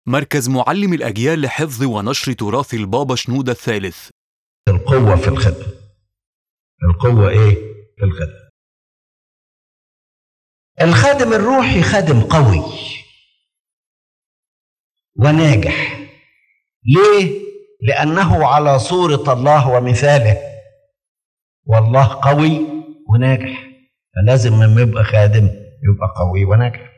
مركز معلم الأجيال لحفظ ونشر تراث البابا شنودة الثالث القوة في الخدمة القوة إيه في الخدمة الخادم الروحي خادم قوي وناجح ليه؟ لأنه على صورة الله ومثاله والله قوي وناجح فلازم لما يبقى خادم يبقى قوي وناجح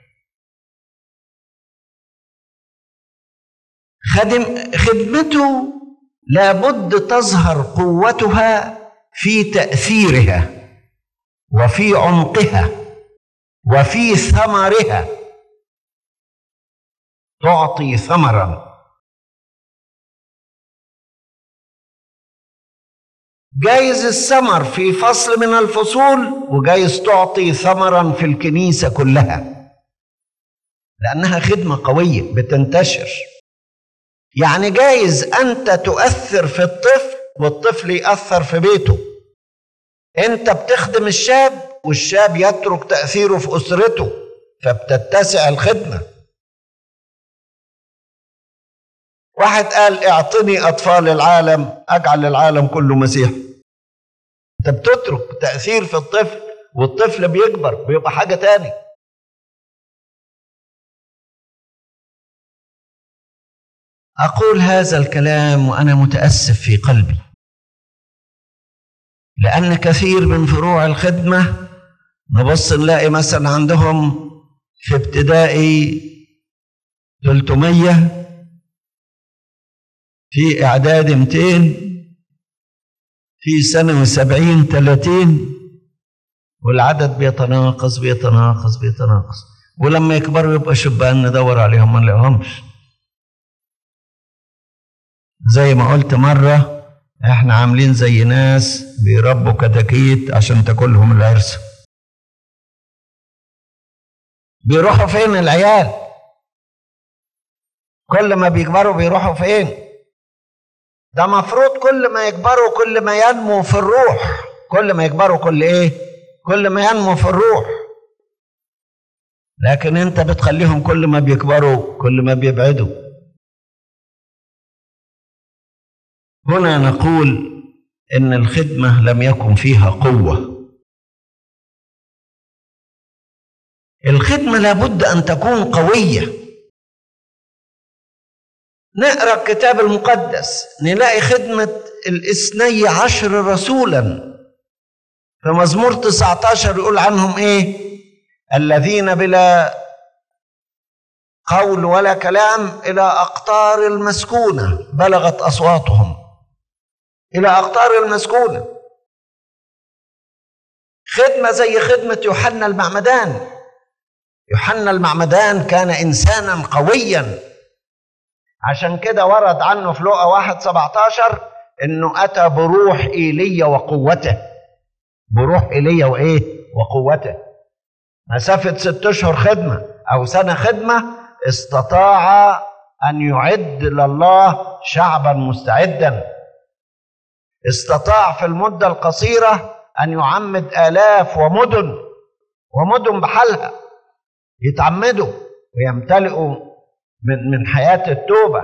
خادم خدمته لابد تظهر قوتها في تأثيرها وفي عمقها وفي ثمرها تعطي ثمرا جايز الثمر في فصل من الفصول وجايز تعطي ثمرا في الكنيسه كلها لانها خدمه قويه بتنتشر يعني جايز انت تؤثر في الطفل والطفل ياثر في بيته انت بتخدم الشاب والشاب يترك تاثيره في اسرته فبتتسع الخدمه واحد قال اعطني اطفال العالم اجعل العالم كله مسيحي انت بتترك تاثير في الطفل والطفل بيكبر بيبقى حاجه تاني اقول هذا الكلام وانا متاسف في قلبي لان كثير من فروع الخدمه نبص نلاقي مثلا عندهم في ابتدائي 300 في اعدادي 200 في ثانوي 70 30 والعدد بيتناقص بيتناقص بيتناقص ولما يكبروا يبقى شبان ندور عليهم ما نلاقيهمش زي ما قلت مرة احنا عاملين زي ناس بيربوا كتاكيت عشان تاكلهم العرسة بيروحوا فين العيال كل ما بيكبروا بيروحوا فين ده مفروض كل ما يكبروا كل ما ينمو في الروح كل ما يكبروا كل ايه كل ما ينمو في الروح لكن انت بتخليهم كل ما بيكبروا كل ما بيبعدوا هنا نقول ان الخدمه لم يكن فيها قوه الخدمه لابد ان تكون قويه نقرا الكتاب المقدس نلاقي خدمه الاثني عشر رسولا في مزمور 19 يقول عنهم ايه الذين بلا قول ولا كلام الى اقطار المسكونه بلغت اصواتهم الى اقطار المسكونه خدمه زي خدمه يوحنا المعمدان يوحنا المعمدان كان انسانا قويا عشان كده ورد عنه في لقا واحد 17 انه اتى بروح ايليا وقوته بروح ايليا وايه وقوته مسافه ست اشهر خدمه او سنه خدمه استطاع ان يعد لله شعبا مستعدا استطاع في المده القصيره ان يعمد الاف ومدن ومدن بحالها يتعمدوا ويمتلئوا من من حياه التوبه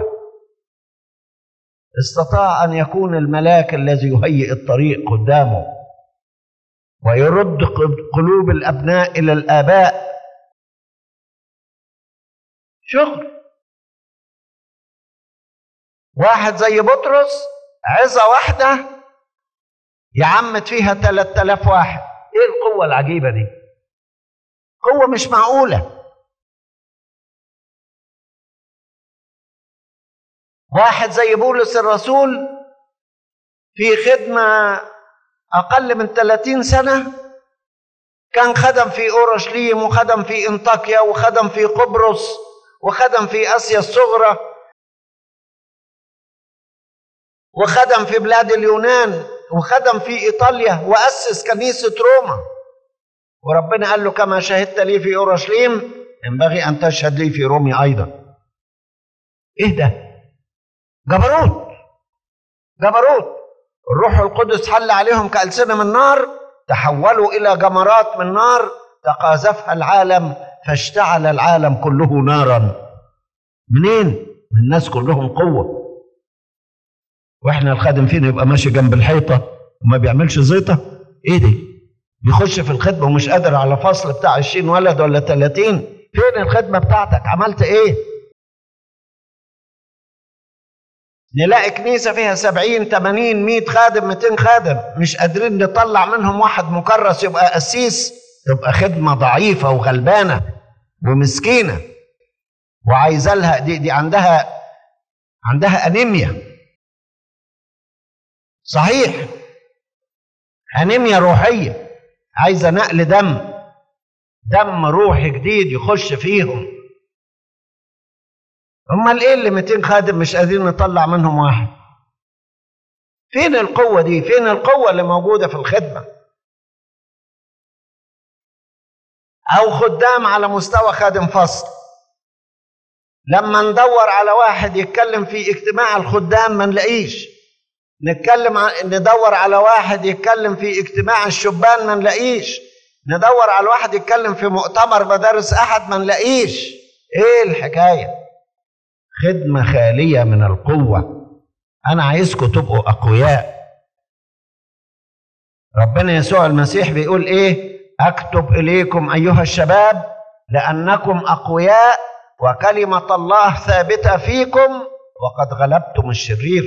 استطاع ان يكون الملاك الذي يهيئ الطريق قدامه ويرد قلوب الابناء الى الاباء شغل واحد زي بطرس عظة واحدة يعمد فيها 3000 واحد ايه القوة العجيبة دي قوة مش معقولة واحد زي بولس الرسول في خدمة أقل من 30 سنة كان خدم في أورشليم وخدم في انطاكيا وخدم في قبرص وخدم في اسيا الصغرى وخدم في بلاد اليونان وخدم في ايطاليا واسس كنيسه روما وربنا قال له كما شهدت لي في اورشليم ينبغي ان تشهد لي في رومي ايضا ايه ده جبروت جبروت الروح القدس حل عليهم كألسنة من نار تحولوا إلى جمرات من نار تقاذفها العالم فاشتعل العالم كله نارا منين الناس كلهم قوة واحنا الخادم فينا يبقى ماشي جنب الحيطة وما بيعملش زيطة ايه دي بيخش في الخدمة ومش قادر على فصل بتاع 20 ولد ولا 30 فين الخدمة بتاعتك عملت ايه نلاقي كنيسة فيها 70 80 100 خادم 200 خادم مش قادرين نطلع منهم واحد مكرس يبقى قسيس تبقى خدمة ضعيفة وغلبانة ومسكينة وعايزة لها دي, دي عندها عندها أنيميا صحيح أنيميا روحية عايزة نقل دم دم روحي جديد يخش فيهم امال ايه اللي 200 خادم مش قادرين نطلع منهم واحد فين القوه دي فين القوه اللي موجوده في الخدمه او خدام على مستوى خادم فصل لما ندور على واحد يتكلم في اجتماع الخدام ما نلاقيش نتكلم ع... ندور على واحد يتكلم في اجتماع الشبان ما نلاقيش ندور على واحد يتكلم في مؤتمر مدارس احد ما نلاقيش ايه الحكايه خدمه خاليه من القوه انا عايزكم تبقوا اقوياء ربنا يسوع المسيح بيقول ايه اكتب اليكم ايها الشباب لانكم اقوياء وكلمه الله ثابته فيكم وقد غلبتم الشرير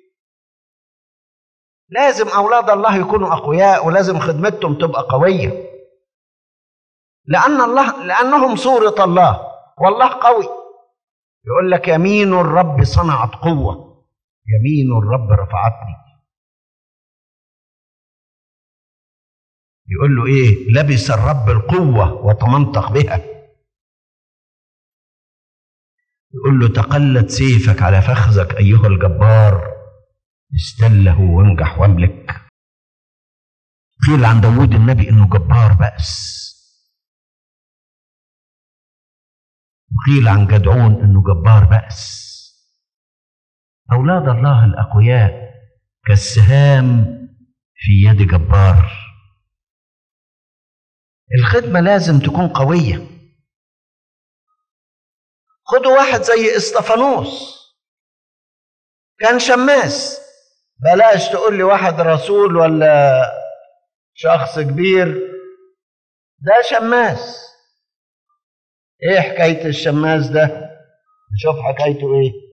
لازم اولاد الله يكونوا اقوياء ولازم خدمتهم تبقى قويه لان الله لانهم صوره الله والله قوي يقول لك يمين الرب صنعت قوه يمين الرب رفعتني يقول له ايه لبس الرب القوه وتمنطق بها يقول له تقلد سيفك على فخذك ايها الجبار استله وانجح واملك قيل عن داود النبي انه جبار بأس وقيل عن جدعون انه جبار بأس اولاد الله الاقوياء كالسهام في يد جبار الخدمه لازم تكون قويه خدوا واحد زي استفانوس كان شماس بلاش تقول لي واحد رسول ولا شخص كبير ده شماس ايه حكايه الشماس ده نشوف حكايته ايه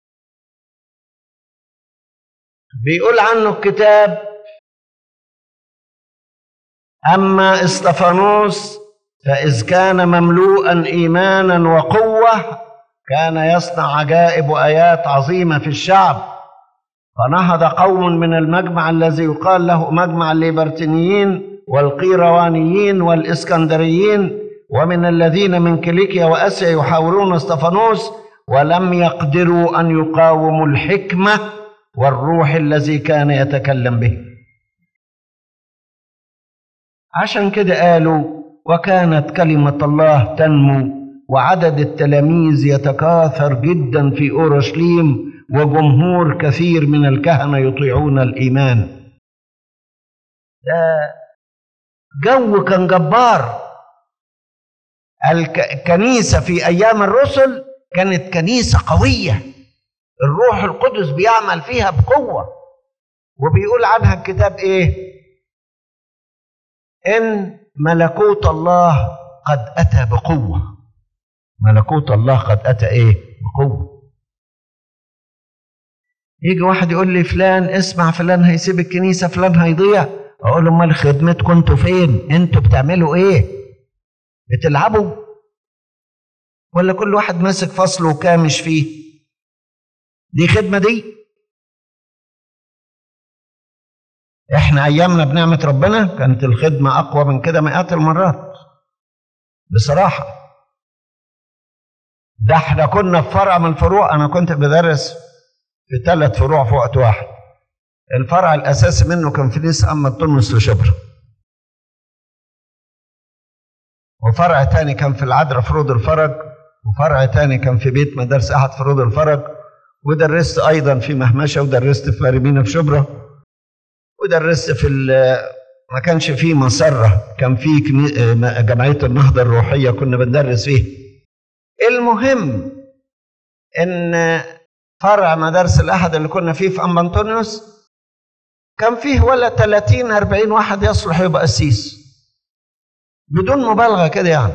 بيقول عنه الكتاب اما استفانوس فاذ كان مملوءا ايمانا وقوه كان يصنع عجائب وايات عظيمه في الشعب فنهض قوم من المجمع الذي يقال له مجمع الليبرتينيين والقيروانيين والاسكندريين ومن الذين من كيليكيا واسيا يحاورون استفانوس ولم يقدروا ان يقاوموا الحكمه والروح الذي كان يتكلم به عشان كده قالوا وكانت كلمه الله تنمو وعدد التلاميذ يتكاثر جدا في اورشليم وجمهور كثير من الكهنه يطيعون الايمان ده جو كان جبار الكنيسه في ايام الرسل كانت كنيسه قويه الروح القدس بيعمل فيها بقوه وبيقول عنها الكتاب ايه ان ملكوت الله قد اتى بقوه ملكوت الله قد اتى ايه بقوه يجي واحد يقول لي فلان اسمع فلان هيسيب الكنيسه فلان هيضيع اقول له امال خدمتكم انتوا فين انتوا بتعملوا ايه بتلعبوا ولا كل واحد ماسك فصله وكامش فيه دي خدمه دي احنا ايامنا بنعمه ربنا كانت الخدمه اقوى من كده مئات المرات بصراحه ده احنا كنا في فرع من الفروع انا كنت بدرس في ثلاث فروع في وقت واحد الفرع الاساسي منه كان في ليس اما تونس لشبرا وفرع تاني كان في العذراء في رود الفرج وفرع تاني كان في بيت مدارس احد في رود الفرج ودرست ايضا في مهمشه ودرست في مريمينا في شبرا ودرست في ما كانش فيه مسره كان في جمعيه النهضه الروحيه كنا بندرس فيه المهم ان فرع مدارس الاحد اللي كنا فيه في ام انطونيوس كان فيه ولا 30 40 واحد يصلح يبقى قسيس بدون مبالغه كده يعني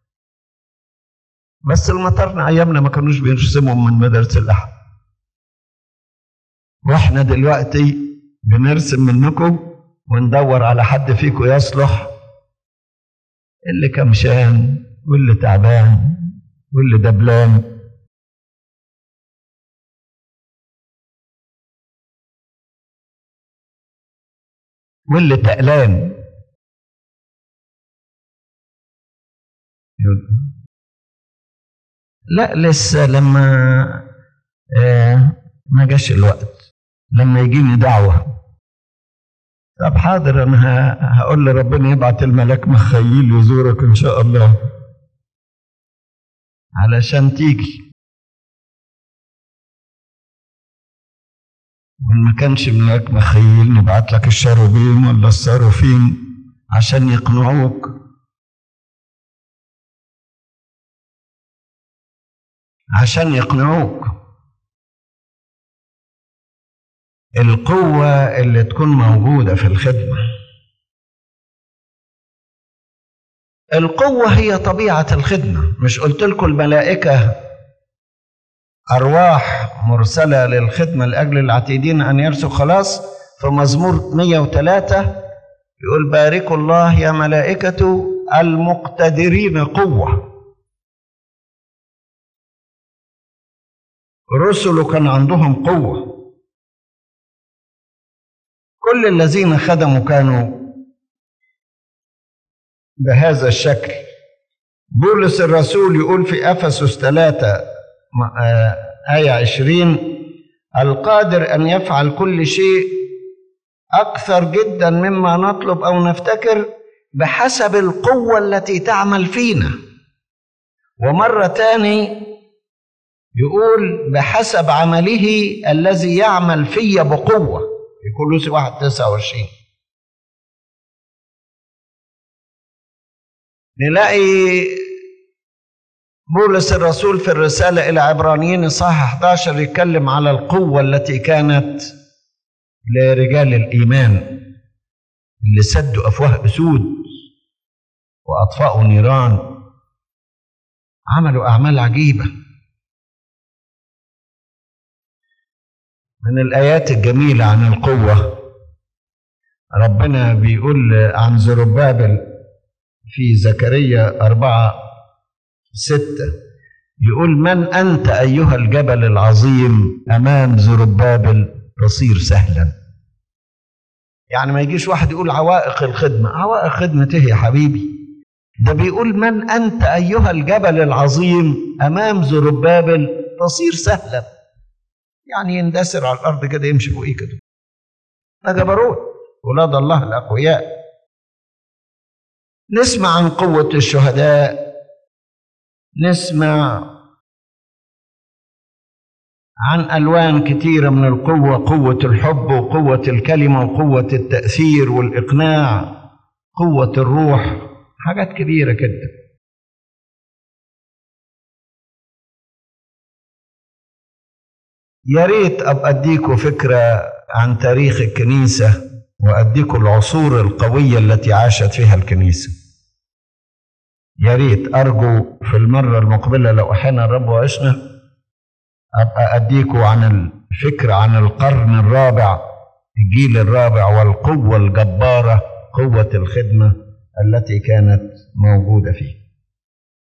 بس المطرنا ايامنا ما كانوش بيرسموا من مدارس الاحد واحنا دلوقتي بنرسم منكم وندور على حد فيكم يصلح اللي كمشان واللي تعبان واللي دبلان واللي تقلان لا لسه لما آه ما جاش الوقت لما يجيني دعوة طب حاضر انا ه- هقول لربنا يبعت الملاك مخيل يزورك ان شاء الله علشان تيجي وإن ما كانش ملاك مخيل نبعت لك الشاروبيم ولا الصاروفين عشان يقنعوك عشان يقنعوك القوة اللي تكون موجودة في الخدمة القوة هي طبيعة الخدمة مش قلت لكم الملائكة أرواح مرسلة للخدمة لأجل العتيدين أن يرثوا خلاص في مزمور 103 يقول باركوا الله يا ملائكة المقتدرين قوة رسله كان عندهم قوة كل الذين خدموا كانوا بهذا الشكل بولس الرسول يقول في أفسس 3 م- آه، آية 20 القادر أن يفعل كل شيء أكثر جدا مما نطلب أو نفتكر بحسب القوة التي تعمل فينا ومرة تاني يقول بحسب عمله الذي يعمل في بقوة في كولوسي 1 29 نلاقي بولس الرسول في الرسالة إلى عبرانيين إصحاح 11 يتكلم على القوة التي كانت لرجال الإيمان اللي سدوا أفواه أسود وأطفأوا نيران عملوا أعمال عجيبة من الآيات الجميلة عن القوة ربنا بيقول عن زربابل في زكريا أربعة ستة يقول من أنت أيها الجبل العظيم أمام زربابل تصير سهلا يعني ما يجيش واحد يقول عوائق الخدمة عوائق خدمة إيه يا حبيبي ده بيقول من أنت أيها الجبل العظيم أمام زربابل تصير سهلا يعني يندسر على الأرض كده يمشي فوقيه كده ده جبروت ولاد الله الأقوياء نسمع عن قوة الشهداء نسمع عن ألوان كثيرة من القوة قوة الحب وقوة الكلمة وقوة التأثير والإقناع قوة الروح حاجات كبيرة كده يا ريت أبقى أديكوا فكرة عن تاريخ الكنيسة وأديكوا العصور القوية التي عاشت فيها الكنيسة يا ريت أرجو في المرة المقبلة لو أحيانا الرب وعشنا أبقى أديكوا عن الفكرة عن القرن الرابع الجيل الرابع والقوة الجبارة قوة الخدمة التي كانت موجودة فيه